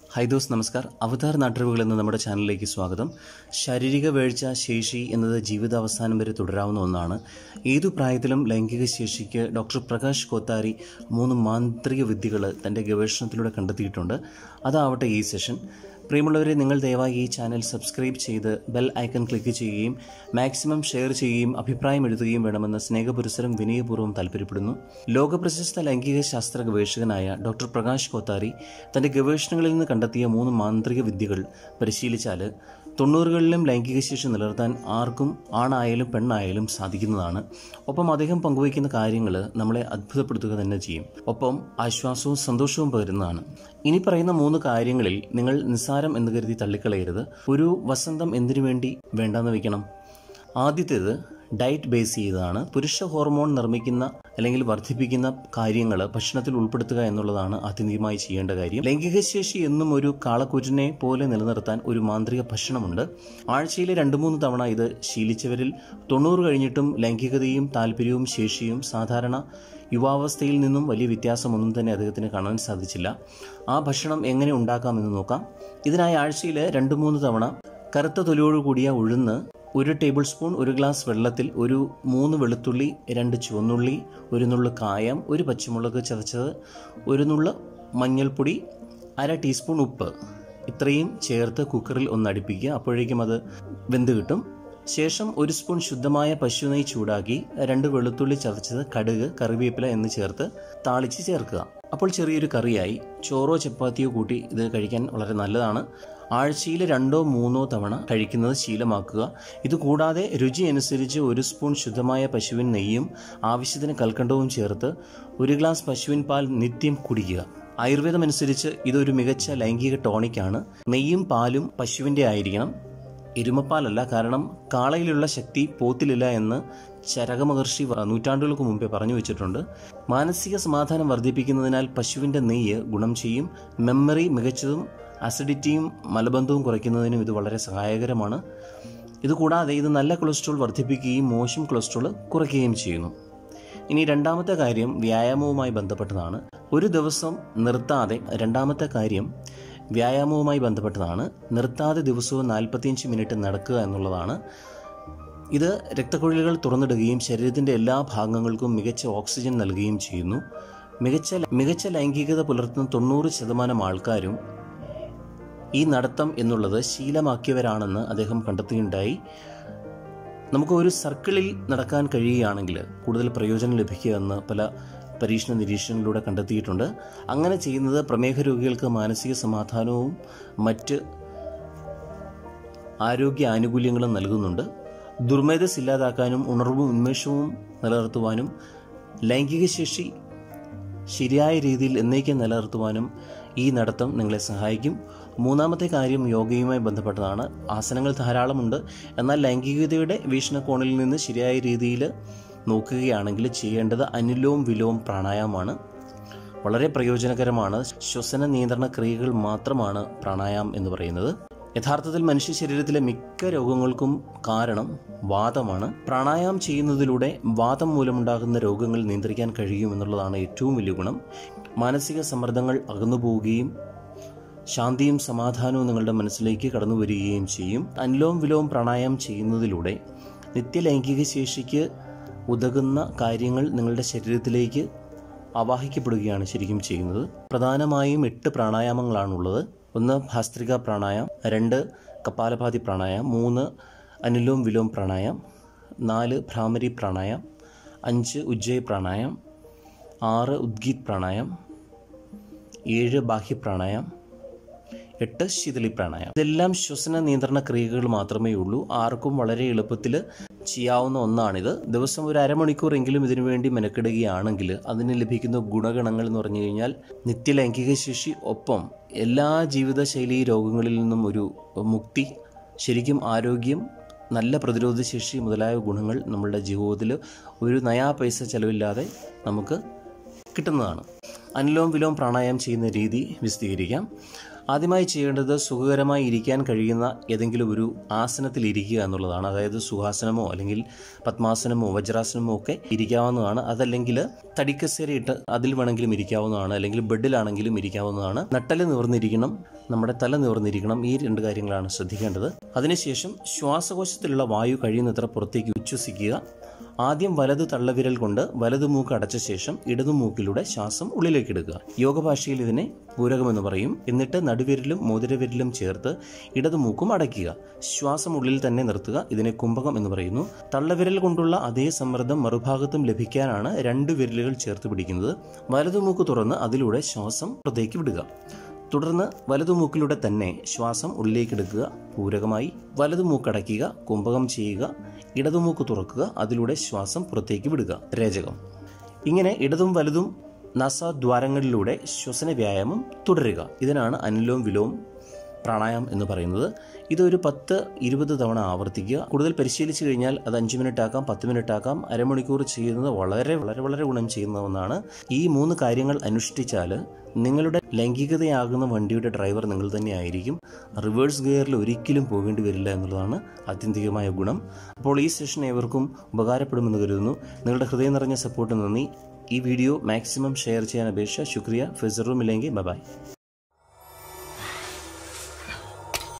high those നമസ്കാർ അവതാർ നാട്ടറിവുകൾ എന്ന നമ്മുടെ ചാനലിലേക്ക് സ്വാഗതം ശാരീരിക വീഴ്ച ശേഷി എന്നത് ജീവിതാവസാനം വരെ തുടരാവുന്ന ഒന്നാണ് ഏതു പ്രായത്തിലും ലൈംഗിക ശേഷിക്ക് ഡോക്ടർ പ്രകാശ് കോത്താരി മൂന്ന് മാന്ത്രിക വിദ്യകൾ തൻ്റെ ഗവേഷണത്തിലൂടെ കണ്ടെത്തിയിട്ടുണ്ട് അതാവട്ടെ ഈ സെഷൻ പ്രിയമുള്ളവരെ നിങ്ങൾ ദയവായി ഈ ചാനൽ സബ്സ്ക്രൈബ് ചെയ്ത് ബെൽ ഐക്കൺ ക്ലിക്ക് ചെയ്യുകയും മാക്സിമം ഷെയർ ചെയ്യുകയും അഭിപ്രായം എഴുതുകയും വേണമെന്ന് സ്നേഹപുരസരം വിനയപൂർവ്വം താല്പര്യപ്പെടുന്നു ലോകപ്രശസ്ത ലൈംഗിക ശാസ്ത്ര ഗവേഷകനായ ഡോക്ടർ പ്രകാശ് കോത്താരി തന്റെ ഗവേഷണങ്ങളിൽ നിന്ന് കണ്ടെത്തിയ മൂന്ന് മാന്ത്രിക വിദ്യകൾ പരിശീലിച്ചാൽ തൊണ്ണൂറുകളിലും ലൈംഗിക ശേഷി നിലനിർത്താൻ ആർക്കും ആണായാലും പെണ്ണായാലും സാധിക്കുന്നതാണ് ഒപ്പം അദ്ദേഹം പങ്കുവയ്ക്കുന്ന കാര്യങ്ങൾ നമ്മളെ അത്ഭുതപ്പെടുത്തുക തന്നെ ചെയ്യും ഒപ്പം ആശ്വാസവും സന്തോഷവും പകരുന്നതാണ് ഇനി പറയുന്ന മൂന്ന് കാര്യങ്ങളിൽ നിങ്ങൾ നിസ്സാരം എന്ന് കരുതി തള്ളിക്കളയരുത് ഒരു വസന്തം എന്തിനു വേണ്ടി വേണ്ടെന്ന് വെക്കണം ആദ്യത്തേത് ഡയറ്റ് ബേസ് ചെയ്തതാണ് പുരുഷ ഹോർമോൺ നിർമ്മിക്കുന്ന അല്ലെങ്കിൽ വർദ്ധിപ്പിക്കുന്ന കാര്യങ്ങൾ ഭക്ഷണത്തിൽ ഉൾപ്പെടുത്തുക എന്നുള്ളതാണ് ആത്യന്തികമായി ചെയ്യേണ്ട കാര്യം ലൈംഗിക ശേഷി എന്നും ഒരു കാളക്കൂറ്റിനെ പോലെ നിലനിർത്താൻ ഒരു മാന്ത്രിക ഭക്ഷണമുണ്ട് ആഴ്ചയിലെ രണ്ട് മൂന്ന് തവണ ഇത് ശീലിച്ചവരിൽ തൊണ്ണൂറ് കഴിഞ്ഞിട്ടും ലൈംഗികതയും താല്പര്യവും ശേഷിയും സാധാരണ യുവാവസ്ഥയിൽ നിന്നും വലിയ വ്യത്യാസമൊന്നും തന്നെ അദ്ദേഹത്തിന് കാണാൻ സാധിച്ചില്ല ആ ഭക്ഷണം എങ്ങനെ ഉണ്ടാക്കാമെന്ന് നോക്കാം ഇതിനായി ആഴ്ചയിൽ രണ്ട് മൂന്ന് തവണ കറുത്ത തൊലിയോട് കൂടിയ ഉഴുന്ന് ഒരു ടേബിൾ സ്പൂൺ ഒരു ഗ്ലാസ് വെള്ളത്തിൽ ഒരു മൂന്ന് വെളുത്തുള്ളി രണ്ട് ചുവന്നുള്ളി ഒരു നുള്ളു കായം ഒരു പച്ചമുളക് ചതച്ചത് ഒരു നുള്ളു മഞ്ഞൾപ്പൊടി അര ടീസ്പൂൺ ഉപ്പ് ഇത്രയും ചേർത്ത് കുക്കറിൽ ഒന്ന് അടുപ്പിക്കുക അപ്പോഴേക്കും അത് വെന്ത് കിട്ടും ശേഷം ഒരു സ്പൂൺ ശുദ്ധമായ പശു നെയ്യ് ചൂടാക്കി രണ്ട് വെളുത്തുള്ളി ചതച്ചത് കടുക് കറിവേപ്പില എന്ന് ചേർത്ത് താളിച്ച് ചേർക്കുക അപ്പോൾ ചെറിയൊരു കറിയായി ചോറോ ചപ്പാത്തിയോ കൂട്ടി ഇത് കഴിക്കാൻ വളരെ നല്ലതാണ് ആഴ്ചയിൽ രണ്ടോ മൂന്നോ തവണ കഴിക്കുന്നത് ശീലമാക്കുക ഇത് കൂടാതെ രുചി അനുസരിച്ച് ഒരു സ്പൂൺ ശുദ്ധമായ പശുവിൻ നെയ്യും ആവശ്യത്തിന് കൽക്കണ്ടവും ചേർത്ത് ഒരു ഗ്ലാസ് പശുവിൻ പാൽ നിത്യം കുടിക്കുക ആയുർവേദം അനുസരിച്ച് ഇതൊരു മികച്ച ലൈംഗിക ടോണിക്കാണ് നെയ്യും പാലും പശുവിൻ്റെ ആയിരിക്കണം എരുമപ്പാലല്ല കാരണം കാളയിലുള്ള ശക്തി പോത്തിലില്ല എന്ന് ചരകമഹർഷി നൂറ്റാണ്ടുകൾക്ക് മുമ്പേ പറഞ്ഞു വെച്ചിട്ടുണ്ട് മാനസിക സമാധാനം വർദ്ധിപ്പിക്കുന്നതിനാൽ പശുവിൻ്റെ നെയ്യ് ഗുണം ചെയ്യും മെമ്മറി മികച്ചതും അസിഡിറ്റിയും മലബന്ധവും കുറയ്ക്കുന്നതിനും ഇത് വളരെ സഹായകരമാണ് ഇതുകൂടാതെ ഇത് നല്ല കൊളസ്ട്രോൾ വർദ്ധിപ്പിക്കുകയും മോശം കൊളസ്ട്രോൾ കുറയ്ക്കുകയും ചെയ്യുന്നു ഇനി രണ്ടാമത്തെ കാര്യം വ്യായാമവുമായി ബന്ധപ്പെട്ടതാണ് ഒരു ദിവസം നിർത്താതെ രണ്ടാമത്തെ കാര്യം വ്യായാമവുമായി ബന്ധപ്പെട്ടതാണ് നിർത്താതെ ദിവസവും നാൽപ്പത്തിയഞ്ച് മിനിറ്റ് നടക്കുക എന്നുള്ളതാണ് ഇത് രക്തക്കുഴലുകൾ തുറന്നിടുകയും ശരീരത്തിൻ്റെ എല്ലാ ഭാഗങ്ങൾക്കും മികച്ച ഓക്സിജൻ നൽകുകയും ചെയ്യുന്നു മികച്ച മികച്ച ലൈംഗികത പുലർത്തുന്ന തൊണ്ണൂറ് ശതമാനം ആൾക്കാരും ഈ നടത്തം എന്നുള്ളത് ശീലമാക്കിയവരാണെന്ന് അദ്ദേഹം കണ്ടെത്തുകയുണ്ടായി നമുക്ക് ഒരു സർക്കിളിൽ നടക്കാൻ കഴിയുകയാണെങ്കിൽ കൂടുതൽ പ്രയോജനം ലഭിക്കുക എന്ന് പല പരീക്ഷണ നിരീക്ഷണങ്ങളിലൂടെ കണ്ടെത്തിയിട്ടുണ്ട് അങ്ങനെ ചെയ്യുന്നത് പ്രമേഹ രോഗികൾക്ക് മാനസിക സമാധാനവും മറ്റ് ആരോഗ്യ ആനുകൂല്യങ്ങളും നൽകുന്നുണ്ട് ദുർമേധസ് ഇല്ലാതാക്കാനും ഉണർവും ഉന്മേഷവും നിലനിർത്തുവാനും ലൈംഗിക ശേഷി ശരിയായ രീതിയിൽ എന്നേക്കും നിലനിർത്തുവാനും ഈ നടത്തം നിങ്ങളെ സഹായിക്കും മൂന്നാമത്തെ കാര്യം യോഗയുമായി ബന്ധപ്പെട്ടതാണ് ആസനങ്ങൾ ധാരാളമുണ്ട് എന്നാൽ ലൈംഗികതയുടെ വീക്ഷണകോണിൽ നിന്ന് ശരിയായ രീതിയിൽ നോക്കുകയാണെങ്കിൽ ചെയ്യേണ്ടത് അനുലോം വിലോം പ്രാണായാമമാണ് വളരെ പ്രയോജനകരമാണ് ശ്വസന നിയന്ത്രണ ക്രിയകൾ മാത്രമാണ് പ്രാണായാമം എന്ന് പറയുന്നത് യഥാർത്ഥത്തിൽ മനുഷ്യ ശരീരത്തിലെ മിക്ക രോഗങ്ങൾക്കും കാരണം വാദമാണ് പ്രാണായാമം ചെയ്യുന്നതിലൂടെ വാദം മൂലമുണ്ടാകുന്ന രോഗങ്ങൾ നിയന്ത്രിക്കാൻ കഴിയും എന്നുള്ളതാണ് ഏറ്റവും വലിയ ഗുണം മാനസിക സമ്മർദ്ദങ്ങൾ അകന്നു പോവുകയും ശാന്തിയും സമാധാനവും നിങ്ങളുടെ മനസ്സിലേക്ക് കടന്നു വരികയും ചെയ്യും അനുലോം വിലോം പ്രാണായാമം ചെയ്യുന്നതിലൂടെ നിത്യലൈംഗിക ശേഷിക്ക് ഉതകുന്ന കാര്യങ്ങൾ നിങ്ങളുടെ ശരീരത്തിലേക്ക് ആവാഹിക്കപ്പെടുകയാണ് ശരിക്കും ചെയ്യുന്നത് പ്രധാനമായും എട്ട് പ്രാണായാമങ്ങളാണുള്ളത് ഒന്ന് ഭാസ്ത്രിക പ്രാണായാം രണ്ട് കപാലഭാതി പ്രാണായാം മൂന്ന് അനുലോം വിലോം പ്രാണായാം നാല് ഭ്രാമരി പ്രാണായാം അഞ്ച് ഉജ്ജയ് പ്രാണായാം ആറ് ഉദ്ഗീത് പ്രാണായാം ഏഴ് ബാഹ്യ പ്രാണായാം എട്ട് ശീതളി പ്രാണായാമം ഇതെല്ലാം ശ്വസന നിയന്ത്രണ ക്രിയകൾ മാത്രമേ ഉള്ളൂ ആർക്കും വളരെ എളുപ്പത്തിൽ ചെയ്യാവുന്ന ഒന്നാണിത് ദിവസം ഒരു അരമണിക്കൂറെങ്കിലും ഇതിനു വേണ്ടി മെനക്കെടുകയാണെങ്കിൽ അതിന് ലഭിക്കുന്ന ഗുണഗണങ്ങൾ എന്ന് പറഞ്ഞു കഴിഞ്ഞാൽ നിത്യലൈംഗിക ശേഷി ഒപ്പം എല്ലാ ജീവിതശൈലി രോഗങ്ങളിൽ നിന്നും ഒരു മുക്തി ശരിക്കും ആരോഗ്യം നല്ല പ്രതിരോധശേഷി മുതലായ ഗുണങ്ങൾ നമ്മളുടെ ജീവിതത്തിൽ ഒരു നയാ പൈസ ചെലവില്ലാതെ നമുക്ക് കിട്ടുന്നതാണ് അനുലോം വിലോം പ്രാണായാമം ചെയ്യുന്ന രീതി വിശദീകരിക്കാം ആദ്യമായി ചെയ്യേണ്ടത് സുഖകരമായി ഇരിക്കാൻ കഴിയുന്ന ഏതെങ്കിലും ഒരു ആസനത്തിൽ ഇരിക്കുക എന്നുള്ളതാണ് അതായത് സുഖാസനമോ അല്ലെങ്കിൽ പത്മാസനമോ വജ്രാസനമോ ഒക്കെ ഇരിക്കാവുന്നതാണ് അതല്ലെങ്കിൽ തടിക്കസേര ഇട്ട് അതിൽ വേണമെങ്കിലും ഇരിക്കാവുന്നതാണ് അല്ലെങ്കിൽ ബെഡിലാണെങ്കിലും ഇരിക്കാവുന്നതാണ് നട്ടല് നിവർന്നിരിക്കണം നമ്മുടെ തല നിവർന്നിരിക്കണം ഈ രണ്ട് കാര്യങ്ങളാണ് ശ്രദ്ധിക്കേണ്ടത് അതിനുശേഷം ശ്വാസകോശത്തിലുള്ള വായു കഴിയുന്നത്ര പുറത്തേക്ക് ഉച്ഛ്വസിക്കുക ആദ്യം വലതു തള്ളവിരൽ കൊണ്ട് വലതു മൂക്ക് അടച്ച ശേഷം ഇടതു മൂക്കിലൂടെ ശ്വാസം ഉള്ളിലേക്ക് എടുക്കുക യോഗ ഭാഷയിൽ ഇതിനെ പൂരകമെന്ന് പറയും എന്നിട്ട് നടുവിരലും മോതിരവിരലും ചേർത്ത് ഇടതു മൂക്കും അടയ്ക്കുക ശ്വാസം ഉള്ളിൽ തന്നെ നിർത്തുക ഇതിനെ കുംഭകം എന്ന് പറയുന്നു തള്ളവിരൽ കൊണ്ടുള്ള അതേ സമ്മർദ്ദം മറുഭാഗത്തും ലഭിക്കാനാണ് രണ്ട് വിരലുകൾ ചേർത്ത് പിടിക്കുന്നത് വലതു മൂക്ക് തുറന്ന് അതിലൂടെ ശ്വാസം പുറത്തേക്ക് വിടുക തുടർന്ന് വലതു മൂക്കിലൂടെ തന്നെ ശ്വാസം ഉള്ളിലേക്കെടുക്കുക പൂരകമായി വലതു മൂക്കടയ്ക്കുക കുംഭകം ചെയ്യുക ഇടതുമൂക്ക് തുറക്കുക അതിലൂടെ ശ്വാസം പുറത്തേക്ക് വിടുക രേചകം ഇങ്ങനെ ഇടതും വലതും നസാദ്വാരങ്ങളിലൂടെ ശ്വസന വ്യായാമം തുടരുക ഇതിനാണ് അനുലോം വിലോം പ്രാണായാമം എന്ന് പറയുന്നത് ഇതൊരു പത്ത് ഇരുപത് തവണ ആവർത്തിക്കുക കൂടുതൽ പരിശീലിച്ചു കഴിഞ്ഞാൽ അത് അഞ്ച് മിനിറ്റ് ആക്കാം പത്ത് മിനിറ്റ് ആക്കാം അരമണിക്കൂർ ചെയ്യുന്നത് വളരെ വളരെ വളരെ ഗുണം ചെയ്യുന്ന ഒന്നാണ് ഈ മൂന്ന് കാര്യങ്ങൾ അനുഷ്ഠിച്ചാൽ നിങ്ങളുടെ ലൈംഗികതയാകുന്ന വണ്ടിയുടെ ഡ്രൈവർ നിങ്ങൾ തന്നെ ആയിരിക്കും റിവേഴ്സ് ഗിയറിൽ ഒരിക്കലും പോകേണ്ടി വരില്ല എന്നുള്ളതാണ് ആത്യന്തികമായ ഗുണം അപ്പോൾ ഈ സെഷൻ ഏവർക്കും ഉപകാരപ്പെടുമെന്ന് കരുതുന്നു നിങ്ങളുടെ ഹൃദയം നിറഞ്ഞ സപ്പോർട്ട് നന്ദി ഈ വീഡിയോ മാക്സിമം ഷെയർ ചെയ്യാൻ അപേക്ഷ ശുക്രിയ ഫിസറുമില്ലെങ്കിൽ ബൈ